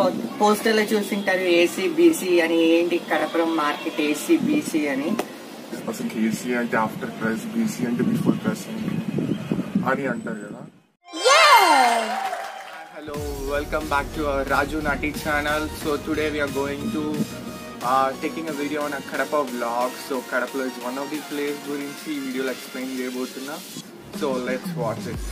పోస్టర్లో చూసింటారు AC BC అని ఏంటి కడపరం మార్కెట్ ఏసీ బీసీ అని అసలు కేసీ అంటే ఆఫ్టర్ ప్రెస్ బీసీ అంటే బిఫోర్ ప్రెస్ అని అంటారు కదా Hello, welcome back to our Raju Nati channel. So today we are going to uh, taking a video on a Kadapa vlog. So Kadapa is one of the place గురించి ఈ వీడియోలో explain చేయబోతున్నా so let's watch it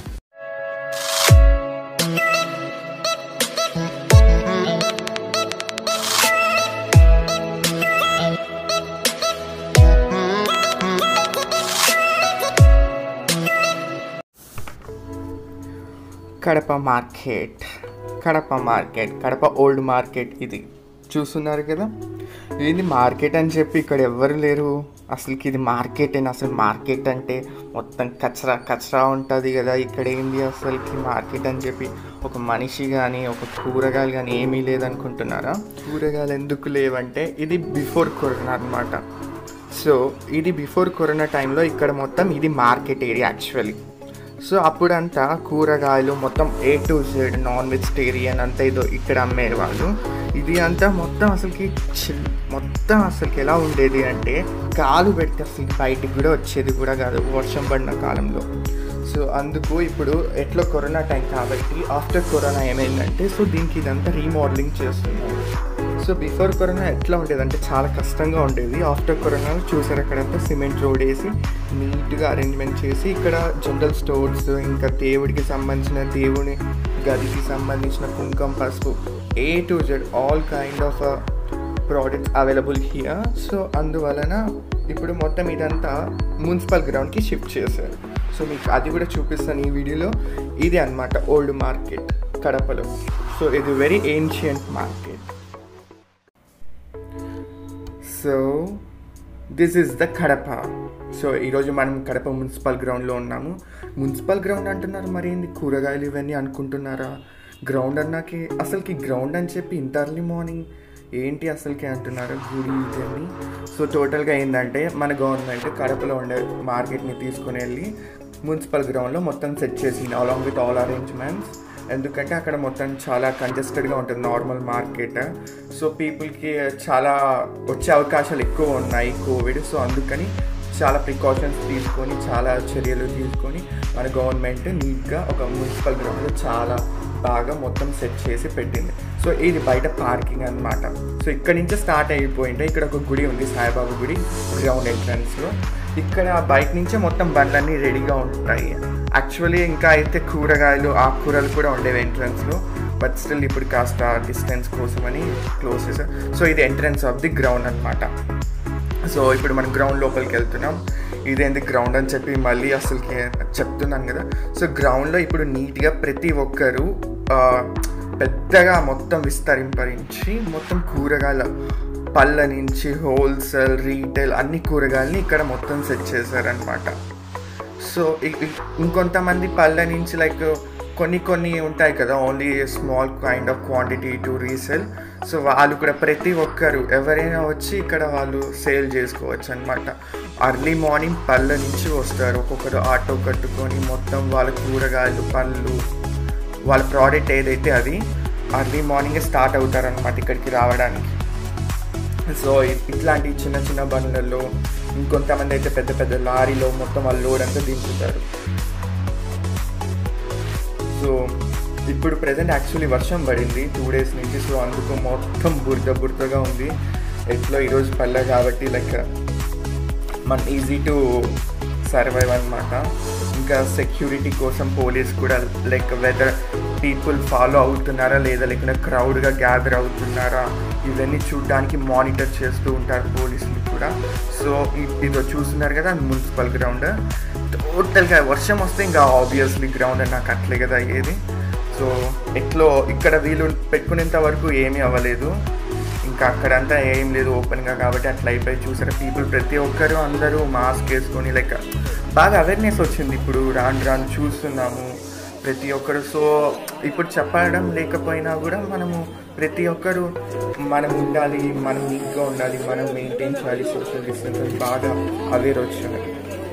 Kadapa market Kadapa market Kadapa old market ఇది చూస్తున్నారు కదా ఇది market అని చెప్పి ఇక్కడ ఎవ్వరు లేరు అసలుకి ఇది మార్కెట్ అని అసలు మార్కెట్ అంటే మొత్తం కచరా కచరా ఉంటుంది కదా ఇక్కడ ఏంది అసలుకి మార్కెట్ అని చెప్పి ఒక మనిషి కానీ ఒక కూరగాయలు కానీ ఏమీ లేదనుకుంటున్నారా కూరగాయలు ఎందుకు లేవంటే ఇది బిఫోర్ కరోనా అనమాట సో ఇది బిఫోర్ కరోనా టైంలో ఇక్కడ మొత్తం ఇది మార్కెట్ ఏరియా యాక్చువల్లీ సో అప్పుడంతా కూరగాయలు మొత్తం A to Z non vegetarian అంతా ఏదో ఇక్కడ అమ్మేరు వాళ్ళు ఇది అంతా మొత్తం అసలుకి చిల్ మొత్తం అసలుకి ఎలా ఉండేది అంటే కాలు పెడితే అసలు బయటికి కూడా వచ్చేది కూడా కాదు వర్షం పడిన కాలంలో సో అందుకు ఇప్పుడు ఎట్లా కరోనా టైం కాబట్టి ఆఫ్టర్ కరోనా ఏమైందంటే సో దీనికి ఇదంతా రీమోడలింగ్ చేస్తున్నారు సో బిఫోర్ కరోనా ఎట్లా ఉండేది అంటే చాలా కష్టంగా ఉండేది ఆఫ్టర్ కరోనా చూసారు అక్కడంతా సిమెంట్ రోడ్ వేసి నీట్గా అరేంజ్మెంట్ చేసి ఇక్కడ జనరల్ స్టోర్స్ ఇంకా దేవుడికి సంబంధించిన దేవుని గదికి సంబంధించిన కుంకం పసుపు A to Z all kind of products available here so అందువలన ఇప్పుడు మొత్తం ఇదంతా మున్సిపల్ గ్రౌండ్కి షిఫ్ట్ చేశారు సో మీకు అది కూడా చూపిస్తాను ఈ వీడియోలో ఇది అన్నమాట ఓల్డ్ మార్కెట్ కడపలో సో ఇది very ancient market so this is the Kadapa so ఈరోజు మనం కడప మున్సిపల్ గ్రౌండ్లో ఉన్నాము మున్సిపల్ గ్రౌండ్ అంటున్నారు మరి ఏంది కూరగాయలు ఇవన్నీ అనుకుంటున్నారా గ్రౌండ్ అన్నాకి అసలుకి గ్రౌండ్ అని చెప్పి ఇంత అర్లీ మార్నింగ్ ఏంటి అసలుకి అంటున్నారు గుడి ఇవన్నీ సో టోటల్గా ఏంటంటే మన గవర్నమెంట్ కడపలో ఉండే మార్కెట్ని తీసుకుని వెళ్ళి మున్సిపల్ గ్రౌండ్లో మొత్తం సెట్ చేసింది అలాంగ్ విత్ ఆల్ అరేంజ్మెంట్స్ ఎందుకంటే అక్కడ మొత్తం చాలా కంజెస్టెడ్గా ఉంటుంది నార్మల్ మార్కెట్ సో పీపుల్కి చాలా వచ్చే అవకాశాలు ఎక్కువ ఉన్నాయి కోవిడ్ సో అందుకని చాలా ప్రికాషన్స్ తీసుకొని చాలా చర్యలు తీసుకొని మన గవర్నమెంట్ నీట్గా ఒక మున్సిపల్ గ్రౌండ్లో చాలా బాగా మొత్తం సెట్ చేసి పెట్టింది సో ఇది బయట పార్కింగ్ అనమాట సో ఇక్కడ నుంచే స్టార్ట్ అయిపోయింటే ఇక్కడ ఒక గుడి ఉంది సాయిబాబా గుడి గ్రౌండ్ ఎంట్రన్స్లో ఇక్కడ బయట నుంచే మొత్తం బండ్లన్నీ రెడీగా ఉంటాయి యాక్చువల్లీ ఇంకా అయితే కూరగాయలు ఆకుకూరలు కూడా ఉండేవి ఎంట్రన్స్లో బట్ స్టిల్ ఇప్పుడు కాస్త డిస్టెన్స్ కోసమని క్లోజ్ చేశారు సో ఇది ఎంట్రన్స్ ఆఫ్ ది గ్రౌండ్ అనమాట సో ఇప్పుడు మనం గ్రౌండ్ లోపలికి వెళ్తున్నాం ఇదేంది గ్రౌండ్ అని చెప్పి మళ్ళీ అసలుకి చెప్తున్నాను కదా సో గ్రౌండ్లో ఇప్పుడు నీట్గా ప్రతి ఒక్కరు ఆ, పెద్దగా మొత్తం విస్తరింపరించి మొత్తం కూరగాయల పళ్ళ నుంచి హోల్సేల్ రీటైల్ అన్ని కూరగాయలని ఇక్కడ మొత్తం సెట్ చేశారనమాట సో ఇ- ఇ- ఇంకొంతమంది పళ్ళ నుంచి లైక్ కొన్ని కొన్ని ఉంటాయి కదా only small kind of quantity to resale so వాళ్ళు కూడా ప్రతి ఒక్కరు ఎవరైనా వచ్చి ఇక్కడ వాళ్ళు సేల్ చేసుకోవచ్చు అనమాట అర్లీ మార్నింగ్ పళ్ళ నుంచి వస్తారు ఒక్కొక్కరు ఆటో కట్టుకొని మొత్తం వాళ్ళ కూరగాయలు పళ్ళు వాళ్ళ ప్రోడక్ట్ ఏదైతే అది అర్లీ మార్నింగే స్టార్ట్ అవుతారనమాట ఇక్కడికి రావడానికి సో ఇ- ఇట్లాంటి చిన్న చిన్న బండ్లలో ఇంకొంతమంది అయితే పెద్ద పెద్ద లారీలో మొత్తం వాళ్ళ లోడ్ అంతా దించుతారు సో ఇప్పుడు ప్రజెంట్ యాక్చువల్లీ వర్షం పడింది టూ డేస్ నుంచి సో అందుకు మొత్తం బురద బురదగా ఉంది ఎట్లో ఈరోజు పల్లె కాబట్టి లైక్ మన ఈజీ టు సర్వైవ్ అనమాట ఇంకా సెక్యూరిటీ కోసం పోలీస్ కూడా లైక్ వెదర్ పీపుల్ ఫాలో అవుతున్నారా లేదా లేకుండా క్రౌడ్గా గ్యాదర్ అవుతున్నారా ఇవన్నీ చూడడానికి మానిటర్ చేస్తూ ఉంటారు పోలీసులు కూడా సో ఇ- ఇదో చూస్తున్నారు కదా మున్సిపల్ గ్రౌండ్ టోటల్గా వర్షం వస్తే ఇంకా ఆబ్వియస్లీ గ్రౌండ్ నాకు అట్లే కదా అయ్యేది సో ఎట్లో ఇక్కడ వీళ్ళు పెట్టుకునేంత వరకు ఏమీ అవ్వలేదు ఇంకా అక్కడంతా ఏం లేదు ఓపెన్గా కాబట్టి అట్లా అయిపోయి చూసారు పీపుల్ ప్రతి ఒక్కరు అందరూ మాస్క్ వేసుకొని లైక్ బాగా అవేర్నెస్ వచ్చింది ఇప్పుడు రాను రాను చూస్తున్నాము ప్రతి ఒక్కరు సో ఇప్పుడు చెప్పడం లేకపోయినా కూడా మనము ప్రతి ఒక్కరు మనం ఉండాలి మనం నీట్గా ఉండాలి మనం మెయింటైన్ చేయాలి సోషల్ డిస్టెన్స్ అని బాగా అవేర్ వచ్చింది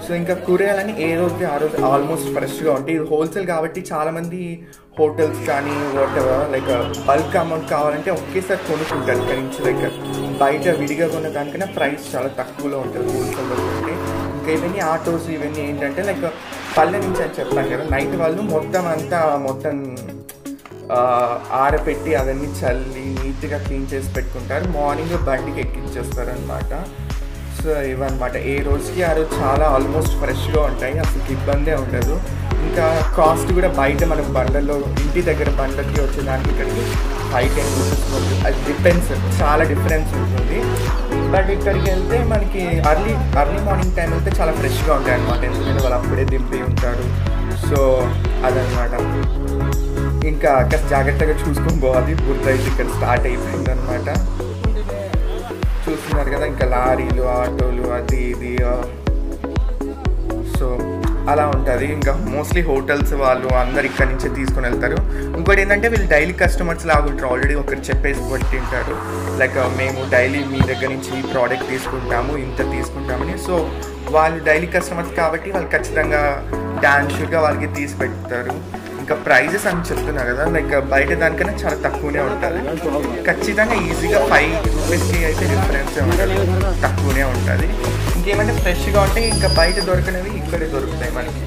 సో ఇంకా కూరగాయలని ఏ రోజుకి ఆ రోజు ఆల్మోస్ట్ ఫ్రెష్గా ఉంటాయి ఇది హోల్సేల్ కాబట్టి చాలామంది హోటల్స్ కానీ whatever like bulk amount కావాలంటే ఒకేసారి కొనుక్కుంటారు ఇక్కడ నుంచి లైక్ బయట విడిగా కొన్న దానికన్నా ప్రైస్ చాలా తక్కువలో ఉంటుంది హోల్సేల్లో కొంటే ఇంకా ఇవన్నీ ఆటోస్ ఇవన్నీ ఏంటంటే లైక్ పల్లె నుంచి అని చెప్పాను కదా నైట్ వాళ్ళు మొత్తం అంతా మొత్తం ఆ, ఆరబెట్టి అవన్నీ చల్లి నీట్గా క్లీన్ చేసి పెట్టుకుంటారు మార్నింగ్ బండికి ఎక్కించేస్తారు అనమాట సో ఇవన్నమాట ఏ రోజుకి ఆ రోజు చాలా ఆల్మోస్ట్ ఫ్రెష్గా ఉంటాయి అసలు ఇబ్బందే ఉండదు ఇంకా కాస్ట్ కూడా బయట మనకు బండల్లో ఇంటి దగ్గర బండకి వచ్చేదానికి ఇక్కడికి ఫైవ్ టెన్ రూపీస్ అది డిపెండ్స్ చాలా డిఫరెన్స్ ఉంటుంది బట్ ఇక్కడికి వెళ్తే మనకి అర్లీ అర్లీ మార్నింగ్ టైం వెళ్తే చాలా ఫ్రెష్గా ఉంటాయి అనమాట ఎందుకంటే వాళ్ళు అప్పుడే దింపి ఉంటారు సో అదనమాట ఇంకా కాస్త జాగ్రత్తగా చూసుకొని పోవాలి బుర్ర అయితే ఇక్కడ స్టార్ట్ అయిపోయింది అనమాట చూస్తున్నారు కదా ఇంకా లారీలు ఆటోలు అది ఇది ఆ, సో అలా ఉంటుంది ఇంకా మోస్ట్లీ హోటల్స్ వాళ్ళు అందరు ఇక్కడ నుంచే తీసుకొని వెళ్తారు ఇంకోటి ఏంటంటే వీళ్ళు డైలీ కస్టమర్స్ లాగా ఉంటారు ఆల్రెడీ ఒకరు చెప్పేసి పెట్టింటారు లైక్ మేము డైలీ మీ దగ్గర నుంచి ఈ ప్రోడక్ట్ తీసుకుంటాము ఇంత తీసుకుంటామని సో వాళ్ళు డైలీ కస్టమర్స్ కాబట్టి వాళ్ళు ఖచ్చితంగా డాన్స్ షూట్గా వాళ్ళకి తీసి పెడతారు ఇంకా ప్రైజెస్ అని చెప్తున్నా కదా లైక్ బయట దానికన్నా చాలా తక్కువనే ఉంటుంది ఖచ్చితంగా ఈజీగా ఫైవ్ రూపీస్కి అయితే డిఫరెన్స్ ఉంటుంది తక్కువనే ఉంటుంది ఇంకేమంటే ఫ్రెష్గా ఉంటే ఇంకా బయట దొరకనివి ఇక్కడే దొరుకుతాయి మనకి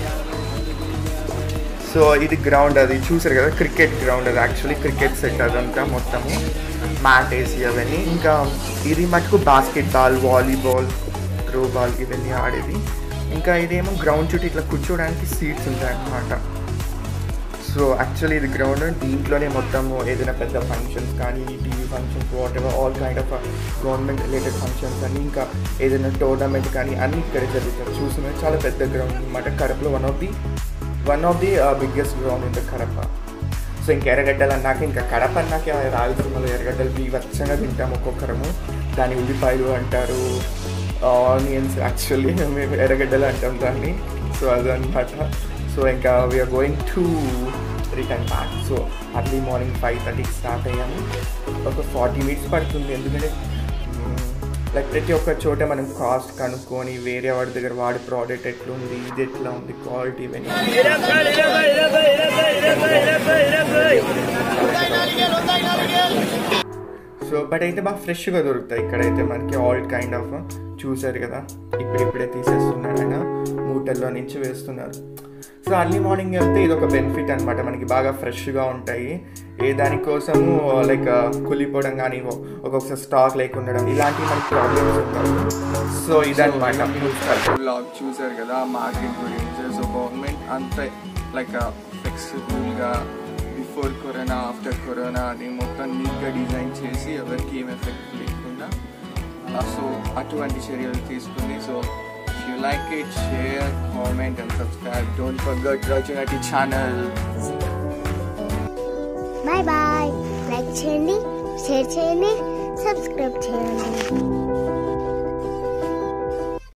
సో ఇది గ్రౌండ్ అది చూసారు కదా క్రికెట్ గ్రౌండ్ అది యాక్చువల్లీ క్రికెట్ సెట్ అదంతా మొత్తము మ్యాట్ వేసి అవన్నీ ఇంకా ఇది మటుకు basketball volleyball throwball ఇవన్నీ ఆడేది ఇంకా ఇదేమో గ్రౌండ్ చుట్టూ ఇట్లా కూర్చోడానికి సీట్స్ ఉంటాయి అన్నమాట సో యాక్చువల్లీ ఇది గ్రౌండ్ దీంట్లోనే మొత్తము ఏదైనా పెద్ద ఫంక్షన్స్ కానీ TV functions whatever all kind of government related functions అని ఇంకా ఏదైనా టోర్నమెంట్ కానీ అన్ని ఇక్కడ జరుగుతాయి చూసిన చాలా పెద్ద గ్రౌండ్ అనమాట కడపలో one of the one of the biggest ground in the Kadapa so ఇంకా ఎర్రగడ్డలు అన్నాక ఇంకా కడప అన్నాక రాయలసీమలో ఎర్రగడ్డలు బీవచ్చంగా తింటాము ఒక్కొక్కరము దాని ఉల్లిపాయలు అంటారు ఆనియన్స్ యాక్చువల్లీ మేము ఎర్రగడ్డలు అంటాం దాన్ని సో అదనమాట సో ఇంకా we are going to return back so early morning five థర్టీకి స్టార్ట్ అయ్యాము ఒక ఫార్టీ మినిట్స్ పడుతుంది ఎందుకంటే లైక్ ప్రతి ఒక్క చోట మనం కాస్ట్ కనుక్కొని వేరే వాడి దగ్గర వాడి ప్రోడక్ట్ ఎట్లుంది ఇది ఎట్లా ఉంది క్వాలిటీ ఇవన్నీ సో బట్ అయితే బాగా ఫ్రెష్గా దొరుకుతాయి ఇక్కడైతే మనకి ఆల్ కైండ్ ఆఫ్ చూసారు కదా ఇప్పుడిప్పుడే తీసేస్తున్నారు ఆయన మూటల్లో నుంచి వేస్తున్నారు సో అర్లీ మార్నింగ్ వెళ్తే ఇది ఒక బెనిఫిట్ అనమాట మనకి బాగా ఫ్రెష్గా ఉంటాయి ఏ దానికోసము లైక్ కులిపోవడం కానీ ఒక్కొక్కసారి స్టాక్ లేకుండడం ఇలాంటివి మనకి ప్రాబ్లమ్స్ ఉంటాయి సో ఇదనమాట బ్లాగ్ చూసారు కదా మార్కెట్ గురించి సో గవర్నమెంట్ అంత లైక్ ఫ్లెక్సిబుల్గా బిఫోర్ కరోనా ఆఫ్టర్ కరోనా అని మొత్తం నీట్గా డిజైన్ చేసి ఎవరికి ఏం ఎఫెక్ట్ లేకుండా సో అటువంటి చర్యలు తీసుకుంది so you like it share comment and subscribe don't forget రచనటి ఛానల్ బాయ్ బాయ్ లైక్ చేయండి షేర్ చేయండి సబ్స్క్రైబ్ చేయండి